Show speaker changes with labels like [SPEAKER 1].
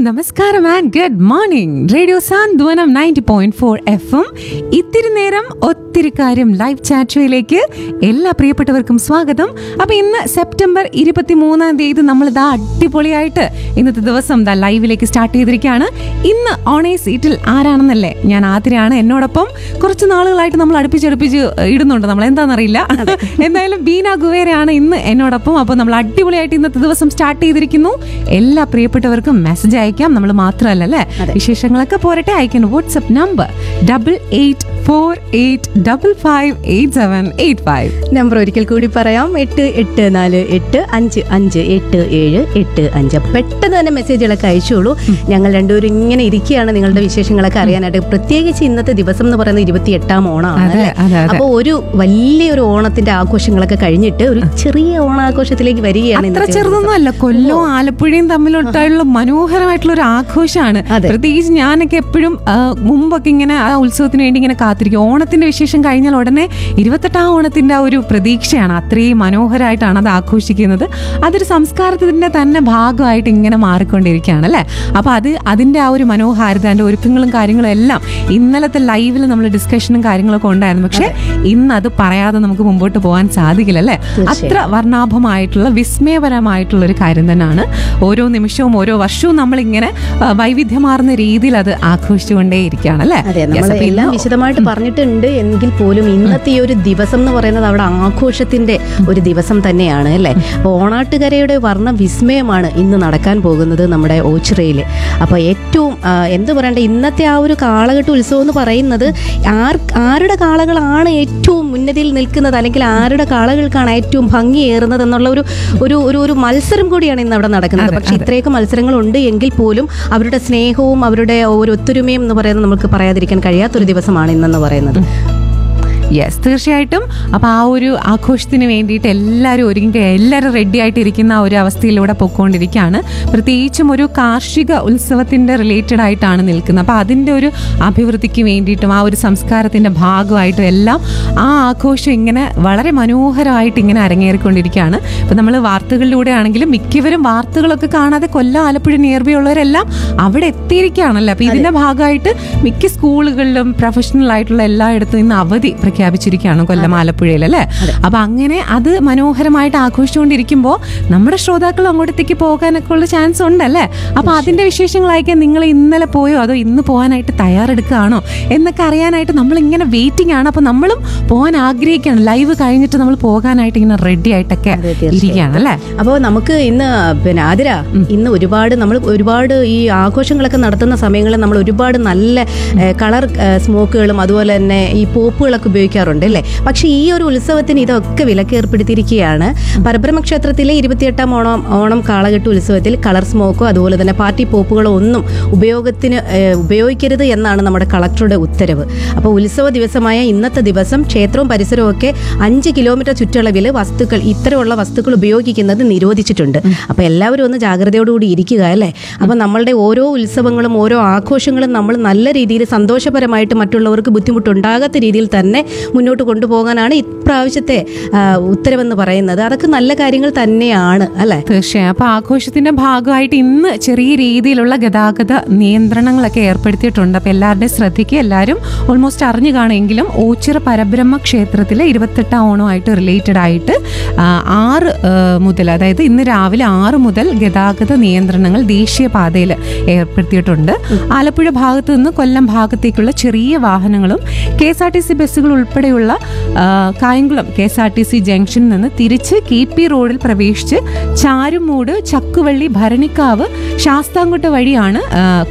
[SPEAKER 1] നമസ്കാരം and good morning radio Santhwanam ninety point four F M ഇത്തിരി നേരം ഒത്തിരി കാര്യം ലൈവ് ചാറ്റുയിലേക്ക് എല്ലാ പ്രിയപ്പെട്ടവർക്കും സ്വാഗതം അപ്പൊ ഇന്ന് സെപ്റ്റംബർ ഇരുപത്തി മൂന്നാം തീയതി നമ്മൾ ഇതാ അടിപൊളിയായിട്ട് ഇന്നത്തെ ദിവസം ദാ ലൈവിലേക്ക് സ്റ്റാർട്ട് ചെയ്തിരിക്കുകയാണ് ഇന്ന് ഓണേ സീറ്റിൽ ആരാണെന്നല്ലേ ഞാൻ ആതിരയാണ് എന്നോടൊപ്പം കുറച്ച് നാളുകളായിട്ട് നമ്മൾ അടുപ്പിച്ചടുപ്പിച്ച് ഇടുന്നുണ്ട് നമ്മൾ എന്താണെന്നറിയില്ല എന്തായാലും ബീന ഗുവേരയാണ് ഇന്ന് എന്നോടൊപ്പം അപ്പോൾ നമ്മൾ അടിപൊളിയായിട്ട് ഇന്നത്തെ ദിവസം സ്റ്റാർട്ട് ചെയ്തിരിക്കുന്നു എല്ലാ പ്രിയപ്പെട്ടവർക്കും മെസ്സേജ് അയക്കാം നമ്മൾ മാത്രമല്ല അല്ലേ വിശേഷങ്ങളൊക്കെ പോരട്ടെ അയക്കുന്നു WhatsApp number double eight four eight double five eight seven eight five
[SPEAKER 2] number ഒരിക്കൽ കൂടി പറയാം എട്ട് എട്ട് നാല് എട്ട് അഞ്ച് അഞ്ച് എട്ട് ഏഴ് എട്ട് അഞ്ച് പെട്ടെന്ന് തന്നെ മെസ്സേജുകളൊക്കെ അയച്ചോളൂ ഞങ്ങൾ രണ്ടുപേരും ഇങ്ങനെ ഇരിക്കുകയാണ് നിങ്ങളുടെ വിശേഷങ്ങളൊക്കെ അറിയാനായിട്ട് പ്രത്യേകിച്ച് ഇന്നത്തെ ദിവസം എന്ന് പറയുന്നത് ഇരുപത്തി എട്ടാം ഓണമാണ്
[SPEAKER 1] അതെ,
[SPEAKER 2] അല്ലേ
[SPEAKER 1] അതെ, അതെ.
[SPEAKER 2] അപ്പോൾ ഒരു വലിയൊരു ഓണത്തിന്റെ ആഘോഷങ്ങളൊക്കെ കഴിഞ്ഞിട്ട് ഒരു ചെറിയ ഓണാഘോഷത്തിലേക്ക് വരികയാണ്
[SPEAKER 1] അത്ര
[SPEAKER 2] ഇന്നത്തെ ദിവസം.
[SPEAKER 1] ചെറുതൊന്നും അല്ല കൊല്ലവും ആലപ്പുഴയും തമ്മിലുള്ള മനോഹരമായിട്ടുള്ള ഒരു ആഘോഷമാണ്
[SPEAKER 2] അതെ.
[SPEAKER 1] പ്രത്യേകിച്ച് ഞാനൊക്കെ എപ്പോഴും ആ, മുമ്പൊക്കെ ഇങ്ങനെ ആ ഉത്സവത്തിന് വേണ്ടി ഇങ്ങനെ കാത്തിരിക്കും ഓണത്തിന്റെ വിശേഷം കഴിഞ്ഞാൽ ഉടനെ ഇരുപത്തെട്ടാം ഓണത്തിന്റെ ആ ഒരു പ്രതീക്ഷയാണ് അത്രയും മനോഹരമായിട്ടാണ് അത് ആഘോഷിക്കുന്നത് അതൊരു സംസ്കാരത്തിന്റെ തന്നെ ഭാഗമായിട്ട് ഇങ്ങനെ മാറിക്കൊണ്ടിരിക്കുകയാണ് അല്ലേ അപ്പൊ അത് അതിന്റെ ആ ഒരു മനോഹാരിത അതിന്റെ ഒരുക്കങ്ങളും കാര്യങ്ങളും എല്ലാം ഇന്നലത്തെ ലൈവിൽ നമ്മൾ ഡിസ്കഷനും കാര്യങ്ങളൊക്കെ ഉണ്ടായിരുന്നു പക്ഷെ ഇന്ന് അത് പറയാതെ നമുക്ക് മുമ്പോട്ട് പോകാൻ സാധിക്കില്ല അല്ലേ അത്ര വർണ്ണാഭമായിട്ടുള്ള വിസ്മയപരമായിട്ടുള്ള ഒരു കാര്യം തന്നെയാണ് ഓരോ നിമിഷവും ഓരോ വർഷവും നമ്മൾ ഇങ്ങനെ വൈവിധ്യമാർന്ന രീതിയിൽ അത് ആഘോഷിച്ചുകൊണ്ടേയിരിക്കുകയാണ് അല്ലേ
[SPEAKER 2] അതെ
[SPEAKER 1] Yes,
[SPEAKER 2] നമ്മൾ
[SPEAKER 1] അപ്പൊ
[SPEAKER 2] എല്ലാം
[SPEAKER 1] ഇന്ന്
[SPEAKER 2] വിശദമായിട്ട് പറഞ്ഞിട്ടുണ്ട് എങ്കിൽ പോലും ഇന്നത്തെ ഈ ഒരു ദിവസം എന്ന് പറയുന്നത് അവിടെ ആഘോഷത്തിന്റെ ഒരു ദിവസം തന്നെയാണ് അല്ലേ അപ്പോൾ ഓണാട്ടുകരയുടെ വർണ്ണ വിസ്മയമാണ് ഇന്ന് നടക്കാൻ പോകുന്നത് നമ്മുടെ ഓച്ചിറയിൽ അപ്പോൾ ഏറ്റവും ആ, എന്ത് പറയണ്ടേ ഇന്നത്തെ ആ ഒരു കാളകെട്ട് ഉത്സവം എന്ന് പറയുന്നത് ആർ ആരുടെ കാളകളാണ് ഏറ്റവും മുന്നതിയിൽ നിൽക്കുന്നത് അല്ലെങ്കിൽ ആരുടെ കാളകൾക്കാണ് ഏറ്റവും ഭംഗിയേറുന്നത് എന്നുള്ള ഒരു ഒരു ഒരു ഒരു മത്സരം കൂടിയാണ് ഇന്ന് അവിടെ നടക്കുന്നത് പക്ഷേ ഇത്രയൊക്കെ മത്സരങ്ങളുണ്ട് എങ്കിൽ പോലും അവരുടെ സ്നേഹവും അവരുടെ ഒരു ഒത്തൊരുമയും എന്ന് പറയുന്നത് നമുക്ക് പറയാതിരിക്കാൻ കഴിയാത്തൊരു ദിവസമാണ് ഇന്നെന്ന് പറയുന്നത്
[SPEAKER 1] യെസ് തീർച്ചയായിട്ടും അപ്പോൾ ആ ഒരു ആഘോഷത്തിന് വേണ്ടിയിട്ട് എല്ലാവരും ഒരുങ്ങി എല്ലാവരും റെഡി ആയിട്ടിരിക്കുന്ന ആ ഒരു അവസ്ഥയിലൂടെ പൊയ്ക്കൊണ്ടിരിക്കുകയാണ് പ്രത്യേകിച്ചും ഒരു കാർഷിക ഉത്സവത്തിൻ്റെ റിലേറ്റഡ് ആയിട്ടാണ് നിൽക്കുന്നത് അപ്പോൾ അതിൻ്റെ ഒരു അഭിവൃദ്ധിക്ക് വേണ്ടിയിട്ടും ആ ഒരു സംസ്കാരത്തിൻ്റെ ഭാഗമായിട്ടും എല്ലാം ആ ആഘോഷം ഇങ്ങനെ വളരെ മനോഹരമായിട്ട് ഇങ്ങനെ അരങ്ങേറിക്കൊണ്ടിരിക്കുകയാണ് ഇപ്പം നമ്മൾ വാർത്തകളിലൂടെ ആണെങ്കിലും മിക്കവരും വാർത്തകളൊക്കെ കാണാതെ കൊല്ലം ആലപ്പുഴ നിയർബൈ ഉള്ളവരെല്ലാം അവിടെ എത്തിയിരിക്കുകയാണല്ലോ അപ്പോൾ ഇതിൻ്റെ ഭാഗമായിട്ട് മിക്ക സ്കൂളുകളിലും പ്രൊഫഷണൽ ആയിട്ടുള്ള എല്ലായിടത്തും ഇന്ന് അവധി പ്രഖ്യാപിച്ചിരിക്കുകയാണ് കൊല്ലം ആലപ്പുഴയിൽ അല്ലേ അപ്പൊ അങ്ങനെ അത് മനോഹരമായിട്ട് ആഘോഷിച്ചുകൊണ്ടിരിക്കുമ്പോൾ നമ്മുടെ ശ്രോതാക്കൾ അങ്ങോട്ടത്തേക്ക് പോകാനൊക്കെ ഉള്ള ചാൻസ് ഉണ്ടല്ലേ അപ്പൊ അതിന്റെ വിശേഷങ്ങളായിരിക്കാം നിങ്ങൾ ഇന്നലെ പോയോ അതോ ഇന്ന് പോകാനായിട്ട് തയ്യാറെടുക്കുകയാണോ എന്നൊക്കെ അറിയാനായിട്ട് നമ്മൾ ഇങ്ങനെ വെയിറ്റിംഗ് ആണ് അപ്പൊ നമ്മളും പോകാൻ ആഗ്രഹിക്കുകയാണ് ലൈവ് കഴിഞ്ഞിട്ട് നമ്മൾ പോകാനായിട്ട് ഇങ്ങനെ റെഡി ആയിട്ടൊക്കെ
[SPEAKER 2] അതെ, തീർച്ചയായും.
[SPEAKER 1] ഇരിക്കുകയാണ് അല്ലേ
[SPEAKER 2] അപ്പോൾ നമുക്ക് ഇന്ന് പിന്നെ ആതിര ഇന്ന് ഒരുപാട് നമ്മൾ ഒരുപാട് ഈ ആഘോഷങ്ങളൊക്കെ നടത്തുന്ന സമയങ്ങളിൽ നമ്മൾ ഒരുപാട് നല്ല കളർ സ്മോക്കുകളും അതുപോലെ തന്നെ ഈ പോപ്പുകളൊക്കെ ഉപയോഗിക്കാറുണ്ട് അല്ലേ പക്ഷേ ഈ ഒരു ഉത്സവത്തിന് ഇതൊക്കെ വിലക്ക് ഏർപ്പെടുത്തിയിരിക്കുകയാണ് പരബ്രഹ്മ ക്ഷേത്രത്തിലെ ഇരുപത്തിയെട്ടാം ഓണം ഓണം കാളകെട്ട് ഉത്സവത്തിൽ കളർ സ്മോക്കോ അതുപോലെ തന്നെ പാർട്ടി പോപ്പുകളോ ഒന്നും ഉപയോഗത്തിന് ഏഹ്, ഉപയോഗിക്കരുത് എന്നാണ് നമ്മുടെ കളക്ടറുടെ ഉത്തരവ് അപ്പോൾ ഉത്സവ ദിവസമായ ഇന്നത്തെ ദിവസം ക്ഷേത്രവും പരിസരവും ഒക്കെ അഞ്ച് കിലോമീറ്റർ ചുറ്റളവിൽ വസ്തുക്കൾ ഇത്തരമുള്ള വസ്തുക്കൾ ഉപയോഗിക്കുന്നത് നിരോധിച്ചിട്ടുണ്ട് അപ്പോൾ എല്ലാവരും ഒന്ന് ജാഗ്രതയോടുകൂടി ഇരിക്കുക അല്ലേ അപ്പോൾ നമ്മളുടെ ഓരോ ഉത്സവങ്ങളും ഓരോ ആഘോഷങ്ങളും നമ്മൾ നല്ല രീതിയിൽ സന്തോഷപരമായിട്ട് മറ്റുള്ളവർക്ക് ബുദ്ധിമുട്ടുണ്ടാകാത്ത രീതിയിൽ തന്നെ മുന്നോട്ട് കൊണ്ടുപോകാനാണ് ഇപ്രാവശ്യത്തെ ആ, ഉത്തരവെന്ന് പറയുന്നത് അതൊക്കെ നല്ല കാര്യങ്ങൾ തന്നെയാണ് അല്ലേ
[SPEAKER 1] തീർച്ചയായും അപ്പൊ ആഘോഷത്തിന്റെ ഭാഗമായിട്ട് ഇന്ന് ചെറിയ രീതിയിലുള്ള ഗതാഗത നിയന്ത്രണങ്ങളൊക്കെ ഏർപ്പെടുത്തിയിട്ടുണ്ട് അപ്പൊ എല്ലാവരുടെയും ശ്രദ്ധയ്ക്ക് എല്ലാവരും ഓൾമോസ്റ്റ് അറിഞ്ഞു കാണുമെങ്കിലും ഓച്ചിറ പരബ്രഹ്മ ക്ഷേത്രത്തിലെ ഇരുപത്തെട്ടാം ഓണമായിട്ട് റിലേറ്റഡ് ആയിട്ട് ആ, ആറ് ആ, മുതൽ അതായത് ഇന്ന് രാവിലെ ആറ് മുതൽ ഗതാഗത നിയന്ത്രണങ്ങൾ ദേശീയപാതയിൽ ഏർപ്പെടുത്തിയിട്ടുണ്ട് ആലപ്പുഴ ഭാഗത്തു നിന്ന് കൊല്ലം ഭാഗത്തേക്കുള്ള ചെറിയ വാഹനങ്ങളും K S R T C ബസ്സുകൾ ഉൾപ്പെടെയുള്ള ആ, Kayamkulam K S R T C ജംഗ്ഷനിൽ നിന്ന് തിരിച്ച് കെ പി റോഡിൽ പ്രവേശിച്ച് ചാരുമൂട് ചക്കുവള്ളി ഭരണിക്കാവ് ശാസ്താംകോട്ട വഴിയാണ് ആ,